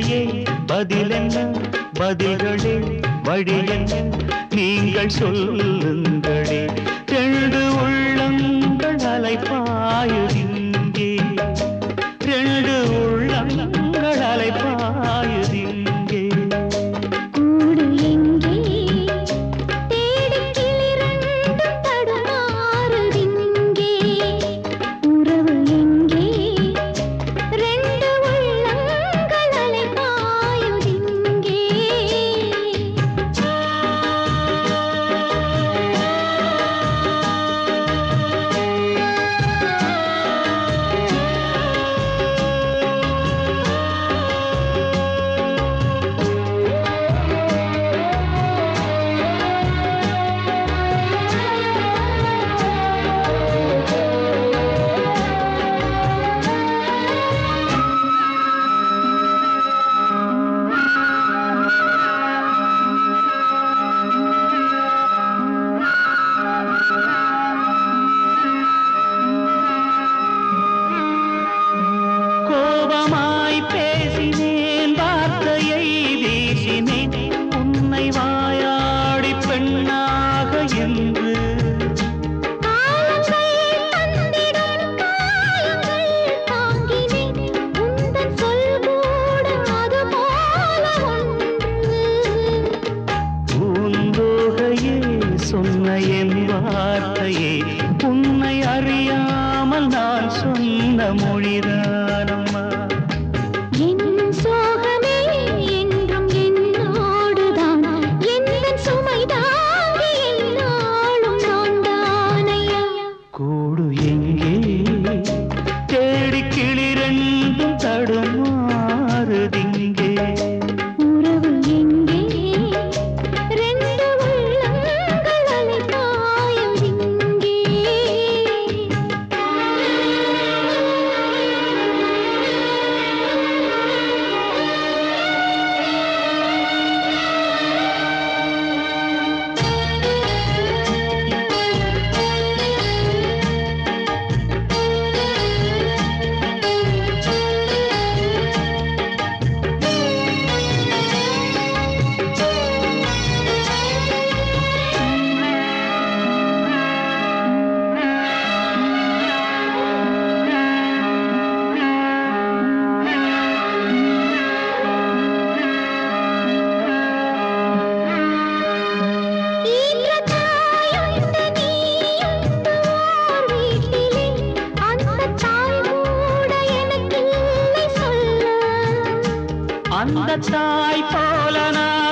விழியே பதிலென்ன பதில்களே வழி என்ன நீங்கள் சொல்லுங்களே ரெண்டு உள்ளங்கள் அலைப்பாயுதிங்கே ரெண்டு உள்ளங்கள் அலைப்பாயுதிங்கே கூடு எங்கே தேடிக் கிளிரண்டும் தடுமாறுதிங்கே உறவு எங்கே ரெண்டு உள்ளங்கள் அலைபாயுதிங்கே கோபமாய் பேசினேன் வார்த்தையை வீசினேன் உன்னை வாயாடி பெண்ணாக என்று காலங்கள் தந்திடும் காயங்கள் தாங்கினேன் உந்தன் சொல் கூட அது போல ஒன்று பூந்தோகையே சொன்ன என் வார்த்தையே உன்னை அறியாமல் நான் சொன்ன மொழிதானம்மா என் சோகமே என்றும் என்னோடுதான் எந்தன் சுமை தாங்கி என்னாலும் நான் தானையா கூடு எங்கே தேடி கிளிரெண்டும் தடுமாறுதிங்கே உறவு எங்கே ரெண்டு உள்ளங்கள் அலைபாயும் இங்கே ஈன்ற தாயுண்டு நீயுண்டு ஓர் வீட்டிலே அந்த தாய் கூட எனக்கில்லை சொல்ல அந்த தாய் போல நான்